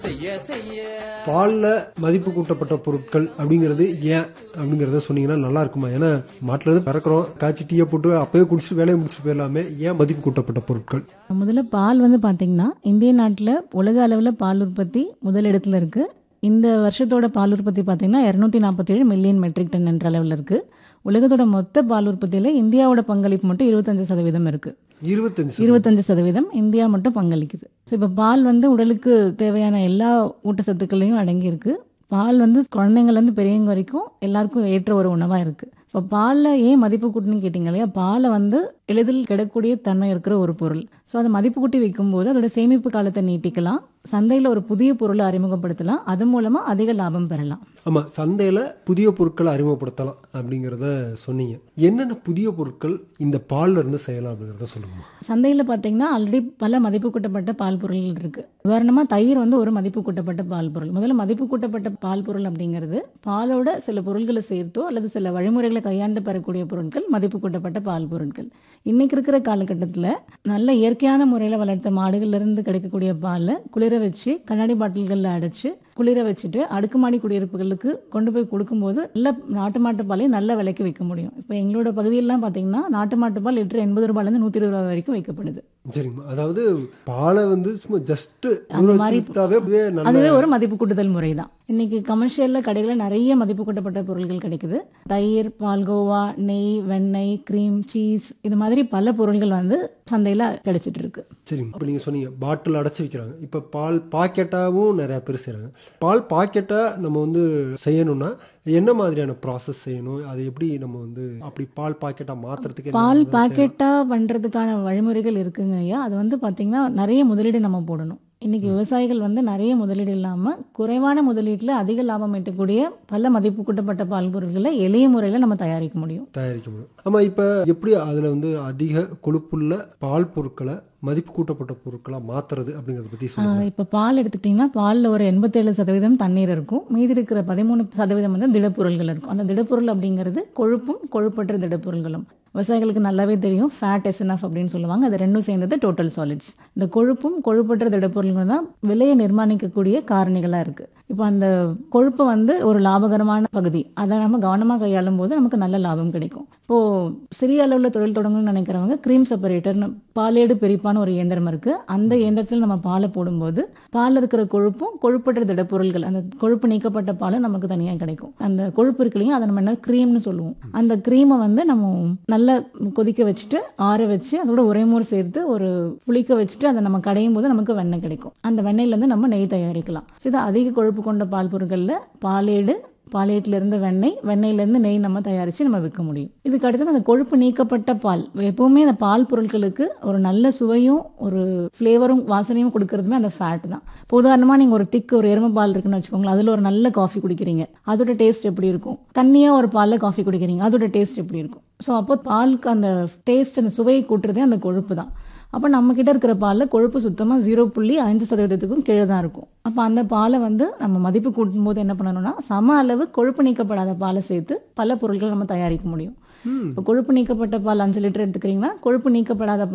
செய்ய செய்ய பால்ல மதிப்பு கூட்டப்பட்ட பொருட்கள் அப்படிங்கிறது ஏன் அப்படிங்கறத சொன்னீங்கன்னா நல்லா இருக்குமா ஏன்னா மாட்டுல இருந்து பிறக்கிறோம் காய்ச்சி டீயை போட்டு அப்பவே குடிச்சிட்டு வேலையை முடிச்சுட்டு போயிடலாமே ஏன் மதிப்பு கூட்டப்பட்ட பொருட்கள் முதல்ல பால் வந்து பார்த்தீங்கன்னா இந்திய நாட்டில் உலக அளவில் பால் உற்பத்தி முதலிடத்தில் இருக்கு இந்த வருஷத்தோட பால் உற்பத்தி பார்த்தீங்கன்னா இரநூத்தி நாற்பத்தேழு மில்லியன் மெட்ரிக் டன் என்ற அளவில் இருக்கு உலகத்தோட மொத்த பால் உற்பத்தியில் இந்தியாவோட பங்களிப்பு மட்டும் இருபத்தஞ்சு சதவீதம் இருக்கு இருபத்தஞ்சு சதவீதம். இருபத்தஞ்சு சதவீதம் இந்தியா மட்டும் பங்களிக்குது ஸோ இப்போ பால் வந்து உடலுக்கு தேவையான எல்லா ஊட்டச்சத்துக்களையும் அடங்கியிருக்கு பால் வந்து குழந்தைங்கள்லேருந்து பெரியவங்க வரைக்கும் எல்லாருக்கும் ஏற்ற ஒரு உணவாக இருக்குது இப்போ பாலில் ஏன் மதிப்பு கூட்டுன்னு கேட்டிங்க இல்லையா பாலை வந்து எளிதில் கிடக்கூடிய தன்மை இருக்கிற ஒரு பொருள் ஸோ அதை மதிப்பு கூட்டி வைக்கும்போது அதோட சேமிப்பு காலத்தை நீட்டிக்கலாம் சந்தையில் ஒரு புதிய பொருளை அறிமுகப்படுத்தலாம் அது மூலமாக அதிக லாபம் பெறலாம் ஆமா சந்தையில புதிய பொருட்களை அறிமுகப்படுத்தலாம் அப்படிங்கறத சொன்னீங்க என்னென்ன புதிய பொருட்கள் இந்த பால்ல இருந்து செய்யலாம் அப்படிங்கறத சொல்லுங்க சந்தையில் பார்த்தீங்கன்னா ஆல்ரெடி பல மதிப்பு கூட்டப்பட்ட பால் பொருள்கள் இருக்குது உதாரணமாக தயிர் வந்து ஒரு மதிப்பு கூட்டப்பட்ட பால் பொருள் முதல்ல மதிப்பு கூட்டப்பட்ட பால் பொருள் அப்படிங்கிறது பாலோட சில பொருட்களை சேர்த்தோ அல்லது சில வழிமுறைகளை கையாண்டு பெறக்கூடிய பொருட்கள் மதிப்பு கூட்டப்பட்ட பால் பொருட்கள் இன்னைக்கு இருக்கிற காலகட்டத்தில் நல்ல இயற்கையான முறையில் வளர்த்த மாடுகள்ல இருந்து கிடைக்கக்கூடிய பாலை குளிர வச்சு கண்ணாடி பாட்டில்களில் அடைச்சு குளிர வச்சுட்டு அடுக்குமாடி குடியிருப்புகளுக்கு கொண்டு போய் கொடுக்கும்போது நல்ல நாட்டு மாட்டு பாலை நல்ல விலைக்கு விற்க முடியும் இப்போ எங்களோட பகுதியெல்லாம் பார்த்தீங்கன்னா நாட்டு மாட்டு பால் லிட்டர் எண்பது ரூபாயிலேருந்து நூற்றி இருபது ரூபாய் வரைக்கும் விற்கப்படுது சரிங்கம்மா அதாவது பாலை வந்து சும்மா ஜஸ்ட் அந்த மாதிரி அதுவே நல்ல அதுவே ஒரு மதிப்பு கூட்டுதல் முறை தான் இன்னைக்கு கமர்ஷியலில் கடைகளில் நிறைய மதிப்பு கூட்டப்பட்ட பொருட்கள் கிடைக்குது தயிர் பால்கோவா நெய் வெண்ணெய் க்ரீம் சீஸ் இது மாதிரி பல பொருட்கள் வந்து சந்தையில் கிடைச்சிட்டு இருக்கு சரிங்க இப்போ நீங்கள் சொன்னீங்க பாட்டில் அடைச்சி வைக்கிறாங்க இப்போ பால் பாக்கெட்டாகவும் நிறையா பேர் செய்கிறாங்க பால் பாக்கெட்டாக நம்ம வந்து செய்யணும்னா என்ன மாதிரியான ப்ராசஸ் செய்யணும் அதை எப்படி நம்ம வந்து அப்படி பால் பாக்கெட்டாக மாற்றுறதுக்கு பால் பாக்கெட்டாக பண்ணுறதுக்கான வழிமுறைகள் இருக்குங்க ஐயா அது வந்து பார்த்திங்கன்னா நிறைய முதலீடு நம்ம போடணும் இன்னைக்கு விவசாயிகள் வந்து நிறைய முதலீடு இல்லாமல் குறைவான முதலீட்டில் அதிக லாபம் ஈட்டக்கூடிய பல மதிப்பு கூட்டப்பட்ட பால் பொருட்களை எளிய முறையில் நம்ம தயாரிக்க முடியும் தயாரிக்க முடியும் ஆமாம் இப்போ எப்படி அதில் வந்து அதிக கொழுப்புள்ள பால் பொருட்களை மதிப்பு கூட்டப்பட்ட பொருட்களாக மாற்றுறது அப்படிங்கிறத பற்றி சொல்லுங்கள் இப்போ பால் எடுத்துக்கிட்டிங்கன்னா பாலில் ஒரு எண்பத்தேழு சதவீதம் தண்ணீர் இருக்கும் மீதி இருக்கிற பதிமூணு சதவீதம் வந்து திடப்பொருள்கள் இருக்கும் அந்த திடப்பொருள் அப்படிங்கிறது கொழுப்பும் கொழுப்பற்ற திடப்பொருள்களும் விவசாயிகளுக்கு நல்லாவே தெரியும் ஃபேட் எஸ்என்எஃப் அப்படின்னு சொல்லுவாங்க அது ரெண்டும் சேர்ந்தது டோட்டல் சாலிட்ஸ் இந்த கொழுப்பும் கொழுப்பற்ற திடப்பொருள்கள் தான் விலையை நிர்மாணிக்கக்கூடிய காரணிகளாக இருக்குது இப்போ அந்த கொழுப்பு வந்து ஒரு லாபகரமான பகுதி அதை நம்ம கவனமாக கையாளும் போது நமக்கு நல்ல லாபம் கிடைக்கும் இப்போது சிறிய அளவில் தொழில் தொடங்கணும்னு நினைக்கிறவங்க க்ரீம் செப்பரேட்டர்னு பாலேடு பிரிப்பான ஒரு இயந்திரம் இருக்குது அந்த இயந்திரத்தில் நம்ம பாலை போடும்போது பாலில் இருக்கிற கொழுப்பும் கொழுப்பற்ற திடப்பொருள்கள் அந்த கொழுப்பு நீக்கப்பட்ட பாலும் நமக்கு தனியாக கிடைக்கும் அந்த கொழுப்பு இருக்கு இல்லையா அதை நம்ம என்ன க்ரீம்னு சொல்லுவோம் அந்த க்ரீமை வந்து நம்ம நல்லா கொதிக்க வச்சுட்டு ஆற வச்சு அதோட உரைமோர் சேர்த்து ஒரு புளிக்க வச்சுட்டு அதை நம்ம கடையும் போது நமக்கு வெண்ணெய் கிடைக்கும் அந்த வெண்ணெயிலேருந்து நம்ம நெய் தயாரிக்கலாம் ஸோ இது அதிக கொழுப்பு கொண்ட பால் பொருட்களில் பாலேடு பாலேட்டில் இருந்து வெண்ணெய் வெண்ணெயிலேருந்து நெய் நம்ம தயாரித்து நம்ம விற்க முடியும் இதுக்கு அடுத்தது அந்த கொழுப்பு நீக்கப்பட்ட பால் எப்பவுமே அந்த பால் பொருட்களுக்கு ஒரு நல்ல சுவையும் ஒரு ஃப்ளேவரும் வாசனையும் கொடுக்கறதுமே அந்த ஃபேட் தான் இப்போ உதாரணமாக நீங்கள் ஒரு திக்கு ஒரு எருமை பால் இருக்குன்னு வச்சுக்கோங்களேன் அதில் ஒரு நல்ல காஃபி குடிக்கிறீங்க அதோட டேஸ்ட் எப்படி இருக்கும் தண்ணியாக ஒரு பாலில் காஃபி குடிக்கிறீங்க அதோட டேஸ்ட் எப்படி இருக்கும் ஸோ அப்போ பாலுக்கு அந்த டேஸ்ட் அந்த சுவையை கூட்டுறதே அந்த கொழுப்பு தான் அப்போ நம்ம கிட்ட இருக்கிற பாலில் கொழுப்பு சுத்தமாக ஜீரோ புள்ளி ஐந்து சதவீதத்துக்கும் கீழே தான் இருக்கும் அப்போ அந்த பாலை வந்து நம்ம மதிப்பு கூட்டும் போது என்ன பண்ணணும்னா சம அளவு கொழுப்பு நீக்கப்படாத பாலை சேர்த்து பல பொருட்கள் நம்ம தயாரிக்க முடியும் இப்போ கொழுப்பு நீக்கப்பட்ட பால் அஞ்சு லிட்டர் எடுத்துக்கிறீங்கன்னா கொழுப்பு நீக்கப்படாத